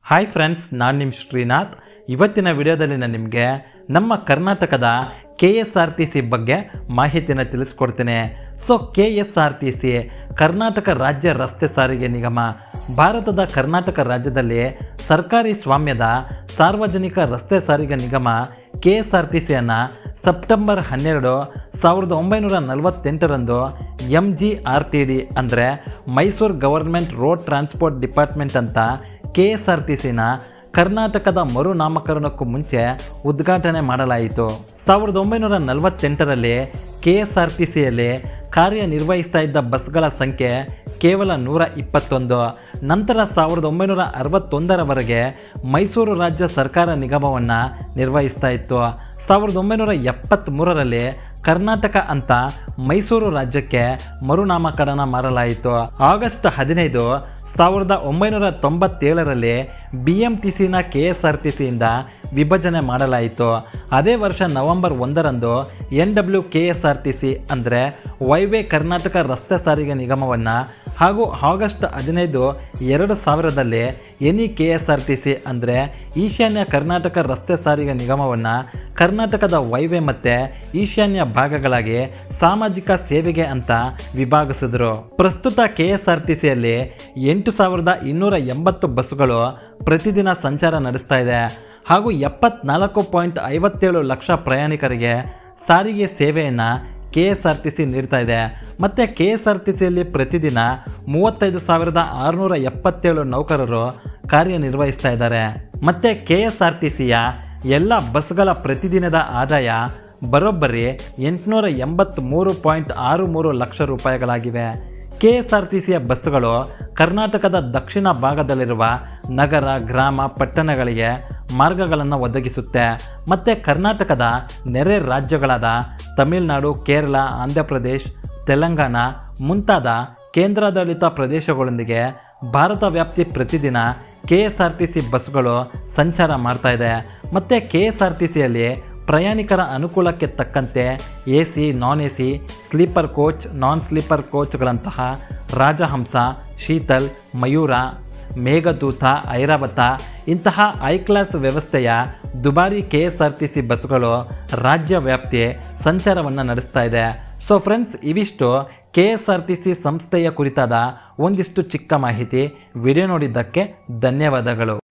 hi friends ನಾನು ನಿಮ್ಮ ಶ್ರೀನಾಥ್ ಇವತ್ತಿನ ವಿಡಿಯೋದಲ್ಲಿ ನಾನು ನಿಮಗೆ ನಮ್ಮ ಕರ್ನಾಟಕದ K S R T C ಬಗ್ಗೆ ಮಾಹಿತಿನ ತಿಳಿಸ್ಕೊಡ್ತೇನೆ so K S R T C Karnataka ರಾಜ್ಯ ರಸ್ತೆ ಸಾರಿಗೆ ನಿಗಮ ಭಾರತದ ಕರ್ನಾಟಕ ರಾಜ್ಯದಲ್ಲಿ ಸರ್ಕಾರಿ ಸ್ವಾಮ್ಯದ ಸಾರ್ವಜನಿಕ ರಸ್ತೆ ಸಾರಿಗೆ ನಿಗಮ ಕೆ ಎಸ್ ಆರ್ ಟಿ ಸಿಯನ್ನು ಸೆಪ್ಟೆಂಬರ್ ಹನ್ನೆರಡು ಸಾವಿರದ ಒಂಬೈನೂರ ನಲವತ್ತೆಂಟರಂದು M G R T D ಅಂದರೆ Mysuru government road transport department ಅಂತ ಕೆ ಎಸ್ ಆರ್ ಟಿ ಸಿನ ಕರ್ನಾಟಕದ ಮರುನಾಮಕರಣಕ್ಕೂ ಮುಂಚೆ ಉದ್ಘಾಟನೆ ಮಾಡಲಾಯಿತು ಸಾವಿರದ ಒಂಬೈನೂರ ನಲವತ್ತೆಂಟರಲ್ಲಿ ಕೆ ಎಸ್ ಆರ್ ಟಿ ಸಿಯಲ್ಲಿ ಕಾರ್ಯನಿರ್ವಹಿಸ್ತಾ ಇದ್ದ ಬಸ್ಗಳ ಸಂಖ್ಯೆ ಕೇವಲ ನೂರ ಇಪ್ಪತ್ತೊಂದು ನಂತರ ಸಾವಿರದ ಒಂಬೈನೂರ ಅರವತ್ತೊಂದರವರೆಗೆ ಮೈಸೂರು ರಾಜ್ಯ ಸರ್ಕಾರ ನಿಗಮವನ್ನು ನಿರ್ವಹಿಸ್ತಾ ಇತ್ತು ಸಾವಿರದ ಒಂಬೈನೂರ ಎಪ್ಪತ್ತ್ಮೂರರಲ್ಲಿ ಕರ್ನಾಟಕ ಅಂತ ಮೈಸೂರು ರಾಜ್ಯಕ್ಕೆ ಮರುನಾಮಕರಣ ಮಾಡಲಾಯಿತು ಆಗಸ್ಟ್ ಹದಿನೈದು ಸಾವಿರದ ಒಂಬೈನೂರ ತೊಂಬತ್ತೇಳರಲ್ಲಿ ಬಿ ಎಂ ಟಿ ಸಿನ ಕೆ ಎಸ್ ಆರ್ ಟಿ ಸಿಯಿಂದ ವಿಭಜನೆ ಮಾಡಲಾಯಿತು ಅದೇ ವರ್ಷ ನವೆಂಬರ್ ಒಂದರಂದು N W K S R T C ಅಂದರೆ ವೈವೇ ಕರ್ನಾಟಕ ರಸ್ತೆ ಸಾರಿಗೆ ನಿಗಮವನ್ನು ಹಾಗೂ ಆಗಸ್ಟ್ ಹದಿನೈದು ಎರಡು ಸಾವಿರದಲ್ಲಿ N E K S R T C ಅಂದರೆ ಈಶಾನ್ಯ ಕರ್ನಾಟಕ ರಸ್ತೆ ಸಾರಿಗೆ ನಿಗಮವನ್ನು ಕರ್ನಾಟಕದ ವೈವೇ ಮತ್ತು ಈಶಾನ್ಯ ಭಾಗಗಳಾಗಿ ಸಾಮಾಜಿಕ ಸೇವೆಗೆ ಅಂತ ವಿಭಾಗಿಸಿದ್ರು ಪ್ರಸ್ತುತ ಕೆ ಎಸ್ ಆರ್ ಟಿ ಸಿಯಲ್ಲಿ ಎಂಟು ಸಾವಿರದ ಇನ್ನೂರ ಎಂಬತ್ತು ಬಸ್ಸುಗಳು ಪ್ರತಿದಿನ ಸಂಚಾರ ನಡೆಸ್ತಾ ಇದೆ ಹಾಗೂ ಎಪ್ಪತ್ನಾಲ್ಕು ಪಾಯಿಂಟ್ ಐವತ್ತೇಳು ಲಕ್ಷ ಪ್ರಯಾಣಿಕರಿಗೆ ಸಾರಿಗೆ ಸೇವೆಯನ್ನು K S R T C ನೀಡ್ತಾ ಇದೆ ಮತ್ತು ಕೆ ಎಸ್ ಆರ್ ಟಿ ಸಿಯಲ್ಲಿ ಪ್ರತಿದಿನ ಮೂವತ್ತೈದು ಸಾವಿರದ ಆರುನೂರ ಎಪ್ಪತ್ತೇಳು ನೌಕರರು ಕಾರ್ಯನಿರ್ವಹಿಸ್ತಾ ಇದ್ದಾರೆ ಮತ್ತು ಕೆ ಎಸ್ ಆರ್ ಟಿ ಸಿಯ ಎಲ್ಲ ಬಸ್ಗಳ ಪ್ರತಿದಿನದ ಆದಾಯ ಬರೋಬ್ಬರಿ ಎಂಟುನೂರ ಎಂಬತ್ತ್ಮೂರು ಪಾಯಿಂಟ್ ಆರು ಮೂರು ಲಕ್ಷ ರೂಪಾಯಿಗಳಾಗಿವೆ ಕೆ ಎಸ್ ಆರ್ ಟಿ ಸಿಯ ಬಸ್ಸುಗಳು ಕರ್ನಾಟಕದ ದಕ್ಷಿಣ ಭಾಗದಲ್ಲಿರುವ ನಗರ ಗ್ರಾಮ ಪಟ್ಟಣಗಳಿಗೆ ಮಾರ್ಗಗಳನ್ನು ಒದಗಿಸುತ್ತೆ ಮತ್ತು ಕರ್ನಾಟಕದ ನೆರೆ ರಾಜ್ಯಗಳಾದ ತಮಿಳುನಾಡು ಕೇರಳ ಆಂಧ್ರಪ್ರದೇಶ್ ತೆಲಂಗಾಣ ಮುಂತಾದ ಕೇಂದ್ರಾಡಳಿತ ಪ್ರದೇಶಗಳೊಂದಿಗೆ ಭಾರತ ವ್ಯಾಪ್ತಿ ಪ್ರತಿದಿನ K S R T C ಬಸ್ಸುಗಳು ಸಂಚಾರ ಮಾಡ್ತಾ ಇದೆ ಮತ್ತು ಕೆ ಎಸ್ ಆರ್ ಟಿ ಸಿಯಲ್ಲಿ ಪ್ರಯಾಣಿಕರ ಅನುಕೂಲಕ್ಕೆ ತಕ್ಕಂತೆ A C non A C sleeper coach non sleeper ಕೋಚ್ಗಳಂತಹ ರಾಜಹಂಸ ಶೀತಲ್ ಮಯೂರ ಮೇಘದೂತ ಐರಾವತ ಇಂತಹ ಐ ಕ್ಲಾಸ್ ವ್ಯವಸ್ಥೆಯ ದುಬಾರಿ K S R T C ಬಸ್ಸುಗಳು ರಾಜ್ಯ ವ್ಯಾಪ್ತಿ ಸಂಚಾರವನ್ನು ನಡೆಸ್ತಾ ಇದೆ ಸೊ ಫ್ರೆಂಡ್ಸ್ ಇವಿಷ್ಟು K S R T C ಸಂಸ್ಥೆಯ ಕುರಿತಾದ ಒಂದಿಷ್ಟು ಚಿಕ್ಕ ಮಾಹಿತಿ ವಿಡಿಯೋ ನೋಡಿದ್ದಕ್ಕೆ ಧನ್ಯವಾದಗಳು